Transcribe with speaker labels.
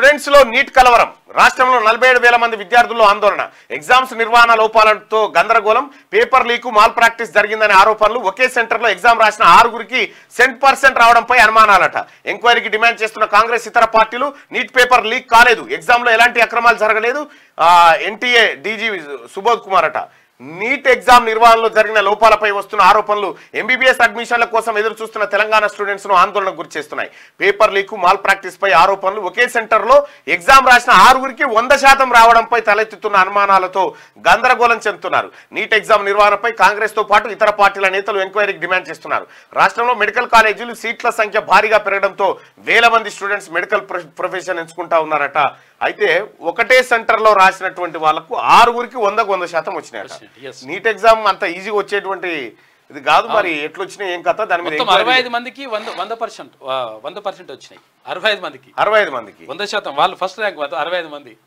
Speaker 1: Students లో neat కలవరం రాష్ట్రంలో నలభై ఏడు వేల మంది విద్యార్థుల్లో ఆందోళన ఎగ్జామ్స్ నిర్వహణ లోపాలతో గందరగోళం పేపర్ లీకు మాల్ ప్రాక్టీస్ జరిగిందనే ఆరోపణలు ఒకే సెంటర్ లో ఎగ్జామ్ రాసిన ఆరుగురికి సెంట్ పర్సెంట్ రావడంపై అనుమానాలట ఎంక్వైరీకి డిమాండ్ చేస్తున్న కాంగ్రెస్ ఇతర పార్టీలు నీట్ పేపర్ లీక్ కాలేదు ఎగ్జామ్ లో ఎలాంటి అక్రమాలు జరగలేదు ఎన్టీఏ డీజీ సుబోధ్ కుమార్ అట నీట్ ఎగ్జామ్ నిర్వహణలో జరిగిన లోపాలపై వస్తున్న ఆరోపణలు ఎంబీబీఎస్ అడ్మిషన్ల కోసం ఎదురు చూస్తున్న తెలంగాణ స్టూడెంట్స్ ను ఆందోళనకు గురి చేస్తున్నాయి పేపర్ లీక్ మాల్ ప్రాక్టీస్ పై ఆరోపణలు ఒకే సెంటర్ లో ఎగ్జామ్ రాసిన ఆరుగురికి వంద శాతం రావడంపై తలెత్తుతున్న అనుమానాలతో గందరగోళం చెందుతున్నారు నీట్ ఎగ్జామ్ నిర్వహణపై కాంగ్రెస్ తో పాటు ఇతర పార్టీల నేతలు ఎంక్వైరీకి డిమాండ్ చేస్తున్నారు రాష్ట్రంలో మెడికల్ కాలేజీలు సీట్ల సంఖ్య భారీగా పెరగడంతో వేల మంది స్టూడెంట్స్ మెడికల్ ప్రొ- ప్రొఫెషన్ ఎంచుకుంటా ఉన్నారట అయితే ఒకటే సెంటర్ లో రాసినటువంటి వాళ్ళకు ఆరుగురికి వందకు వంద శాతం వచ్చినాయట
Speaker 2: Yes.
Speaker 1: నీట్ ఎగ్జామ్ అంత ఈజీగా వచ్చేటువంటి ఇది కాదు మరి ఎట్లొచ్చినాయి ఏం కథ దాని మీద
Speaker 2: మొత్తం
Speaker 1: ఎంక్వైరీ
Speaker 2: అరవై ఐదు మందికి వంద వంద పర్సెంట్ వంద పర్సెంట్ వచ్చినాయి అరవై ఐదు మందికి
Speaker 1: అరవై ఐదు మందికి
Speaker 2: వంద శాతం వాళ్ళు ఫస్ట్ ర్యాంక్ అరవై ఐదు మంది